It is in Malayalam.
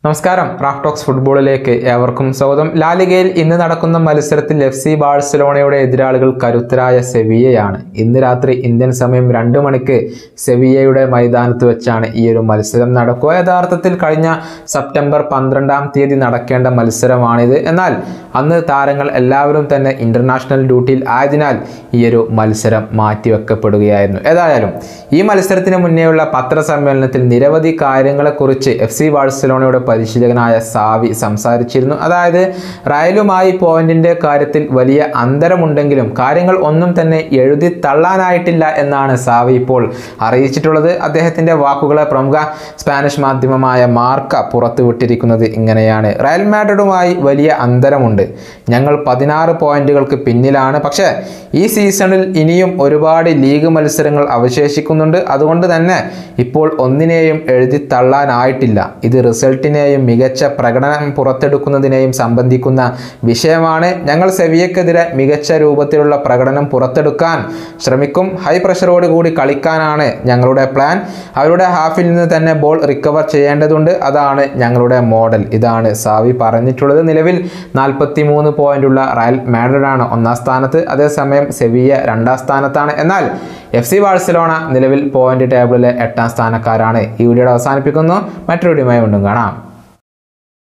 നമസ്കാരം റാഫ്റ്റോക്സ് ഫുട്ബോളിലേക്ക് ഏവർക്കും സ്വാഗതം ലാലിഗയിൽ ഇന്ന് നടക്കുന്ന മത്സരത്തിൽ എഫ് സി ബാഴ്സലോണയുടെ എതിരാളികൾ കരുത്തരായ സെവിയയാണ് ഇന്ന് രാത്രി ഇന്ത്യൻ സമയം രണ്ട് മണിക്ക് സെവിയയുടെ മൈതാനത്ത് വെച്ചാണ് ഈ ഒരു മത്സരം നടക്കുക യഥാർത്ഥത്തിൽ കഴിഞ്ഞ സെപ്റ്റംബർ പന്ത്രണ്ടാം തീയതി നടക്കേണ്ട മത്സരമാണിത് എന്നാൽ അന്ന് താരങ്ങൾ എല്ലാവരും തന്നെ ഇന്റർനാഷണൽ ഡ്യൂട്ടിയിൽ ആയതിനാൽ ഈ ഒരു മത്സരം മാറ്റിവെക്കപ്പെടുകയായിരുന്നു ഏതായാലും ഈ മത്സരത്തിന് മുന്നേയുള്ള പത്രസമ്മേളനത്തിൽ നിരവധി കാര്യങ്ങളെക്കുറിച്ച് എഫ് സി ബാഴ്സലോണയുടെ പരിശീലകനായ സാവി സംസാരിച്ചിരുന്നു അതായത് റയലുമായി പോയിന്റിന്റെ കാര്യത്തിൽ വലിയ അന്തരമുണ്ടെങ്കിലും കാര്യങ്ങൾ ഒന്നും തന്നെ എഴുതി തള്ളാനായിട്ടില്ല എന്നാണ് സാവി ഇപ്പോൾ അറിയിച്ചിട്ടുള്ളത് അദ്ദേഹത്തിന്റെ വാക്കുകളെ പ്രമുഖ സ്പാനിഷ് മാധ്യമമായ മാർക്ക പുറത്തുവിട്ടിരിക്കുന്നത് ഇങ്ങനെയാണ് റയൽ മാഡ്രിഡുമായി വലിയ അന്തരമുണ്ട് ഞങ്ങൾ പതിനാറ് പോയിന്റുകൾക്ക് പിന്നിലാണ് പക്ഷേ ഈ സീസണിൽ ഇനിയും ഒരുപാട് ലീഗ് മത്സരങ്ങൾ അവശേഷിക്കുന്നുണ്ട് അതുകൊണ്ട് തന്നെ ഇപ്പോൾ ഒന്നിനെയും എഴുതി തള്ളാനായിട്ടില്ല ഇത് റിസൾട്ടിനെയും മികച്ച പ്രകടനം പുറത്തെടുക്കുന്നതിനെയും സംബന്ധിക്കുന്ന വിഷയമാണ് ഞങ്ങൾ സെവിയക്കെതിരെ മികച്ച രൂപത്തിലുള്ള പ്രകടനം പുറത്തെടുക്കാൻ ശ്രമിക്കും ഹൈ പ്രഷറോട് കൂടി കളിക്കാനാണ് ഞങ്ങളുടെ പ്ലാൻ അവരുടെ ഹാഫിൽ നിന്ന് തന്നെ ബോൾ റിക്കവർ ചെയ്യേണ്ടതുണ്ട് അതാണ് ഞങ്ങളുടെ മോഡൽ ഇതാണ് സാവി പറഞ്ഞിട്ടുള്ളത് നിലവിൽ നാൽപ്പത്തി മൂന്ന് പോയിന്റുള്ള റയൽ മാഡ്രിഡാണ് ഒന്നാം സ്ഥാനത്ത് അതേസമയം സെവിയ രണ്ടാം സ്ഥാനത്താണ് എന്നാൽ എഫ് സി ബാഴ്സലോണ നിലവിൽ പോയിന്റ് ടേബിളിലെ എട്ടാം സ്ഥാനക്കാരാണ് ഈ വീഡിയോയുടെ അവസാനിപ്പിക്കുന്നു മറ്റൊരു വീഡിയോയുമായി വീണ്ടും കാണാം